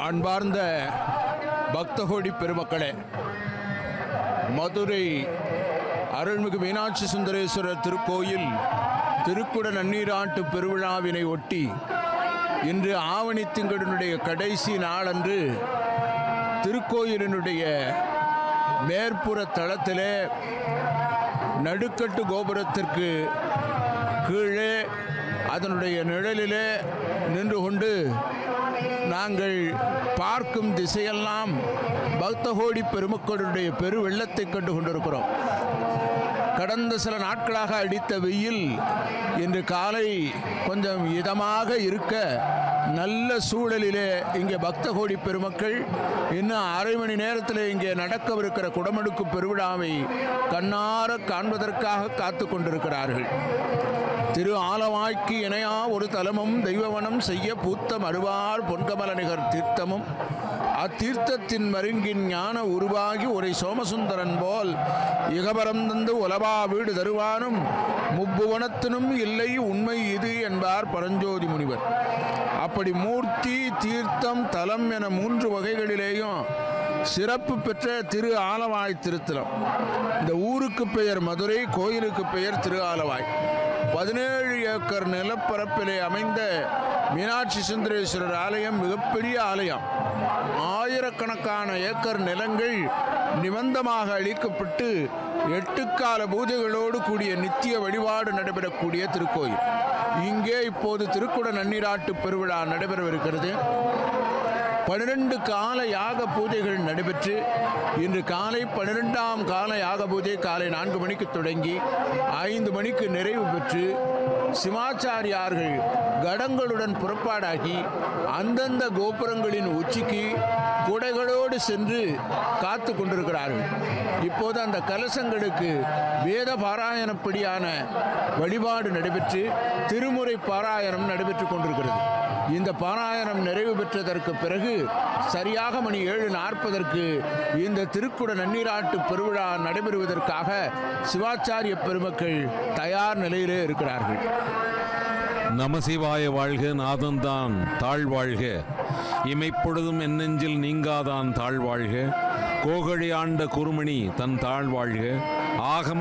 அன்பார்ந்த பக்தகோடி பெருமக்களே மதுரை அருள்மிகு மீனாட்சி சுந்தரேஸ்வரர் திருக்கோயில் திருக்குட நன்னீராட்டு பெருவிழாவினை ஒட்டி இன்று ஆவணி திங்களினுடைய கடைசி நாளன்று திருக்கோயிலினுடைய மேற்புற தளத்திலே நடுக்கட்டு கோபுரத்திற்கு கீழே அதனுடைய நிழலிலே நின்று கொண்டு நாங்கள் பார்க்கும் திசையெல்லாம் பக்தகோடி பெருமக்களுடைய பெரு வெள்ளத்தை கண்டு கொண்டிருக்கிறோம் கடந்த சில நாட்களாக அடித்த வெயில் இன்று காலை கொஞ்சம் இதமாக இருக்க நல்ல சூழலிலே இங்கே பக்தகோடி பெருமக்கள் இன்னும் அரை மணி நேரத்தில் இங்கே நடக்கவிருக்கிற குடமடுக்கு பெருவிழாவை கண்ணார காண்பதற்காக காத்து கொண்டிருக்கிறார்கள் திரு ஆலவாய்க்கு இணையா ஒரு தலமும் தெய்வவனம் செய்ய பூத்த மறுவார் பொன்கமல நிகர் தீர்த்தமும் அத்தீர்த்தத்தின் மருங்கின் ஞான உருவாகி ஒரு சோமசுந்தரன் போல் இகபரம் தந்து உலவா வீடு தருவானும் முப்புவனத்தினும் இல்லை உண்மை இது என்பார் பரஞ்சோதி முனிவர் அப்படி மூர்த்தி தீர்த்தம் தலம் என மூன்று வகைகளிலேயும் சிறப்பு பெற்ற திரு ஆலவாய் திருத்தலம் இந்த ஊருக்கு பெயர் மதுரை கோயிலுக்கு பெயர் திரு ஆலவாய் பதினேழு ஏக்கர் நிலப்பரப்பிலே அமைந்த மீனாட்சி சுந்தரேஸ்வரர் ஆலயம் மிகப்பெரிய ஆலயம் ஆயிரக்கணக்கான ஏக்கர் நிலங்கள் நிபந்தமாக அளிக்கப்பட்டு எட்டுக்கால பூஜைகளோடு கூடிய நித்திய வழிபாடு நடைபெறக்கூடிய திருக்கோயில் இங்கே இப்போது திருக்குட நன்னீராட்டு பெருவிழா நடைபெறவிருக்கிறது பன்னிரண்டு கால யாக பூஜைகள் நடைபெற்று இன்று காலை பன்னிரெண்டாம் கால யாக பூஜை காலை நான்கு மணிக்கு தொடங்கி ஐந்து மணிக்கு நிறைவு பெற்று சிவாச்சாரியார்கள் கடங்களுடன் புறப்பாடாகி அந்தந்த கோபுரங்களின் உச்சிக்கு குடைகளோடு சென்று காத்து கொண்டிருக்கிறார்கள் இப்போது அந்த கலசங்களுக்கு வேத பாராயணப்படியான வழிபாடு நடைபெற்று திருமுறை பாராயணம் நடைபெற்றுக் கொண்டிருக்கிறது இந்த பாராயணம் நிறைவு பெற்றதற்கு பிறகு சரியாக மணி ஏழு நாற்பதற்கு இந்த திருக்குட நன்னீராட்டு பெருவிழா நடைபெறுவதற்காக சிவாச்சாரிய பெருமக்கள் தயார் நிலையிலே இருக்கிறார்கள் நமசிவாய வாழ்க நாதன்தான் தாழ்வாழ்க இமைப்பொழுதும் என் நெஞ்சில் நீங்காதான் தாழ்வாழ்க கோகழி ஆண்ட குருமணி தன் தாழ்வாழ்க ஆகம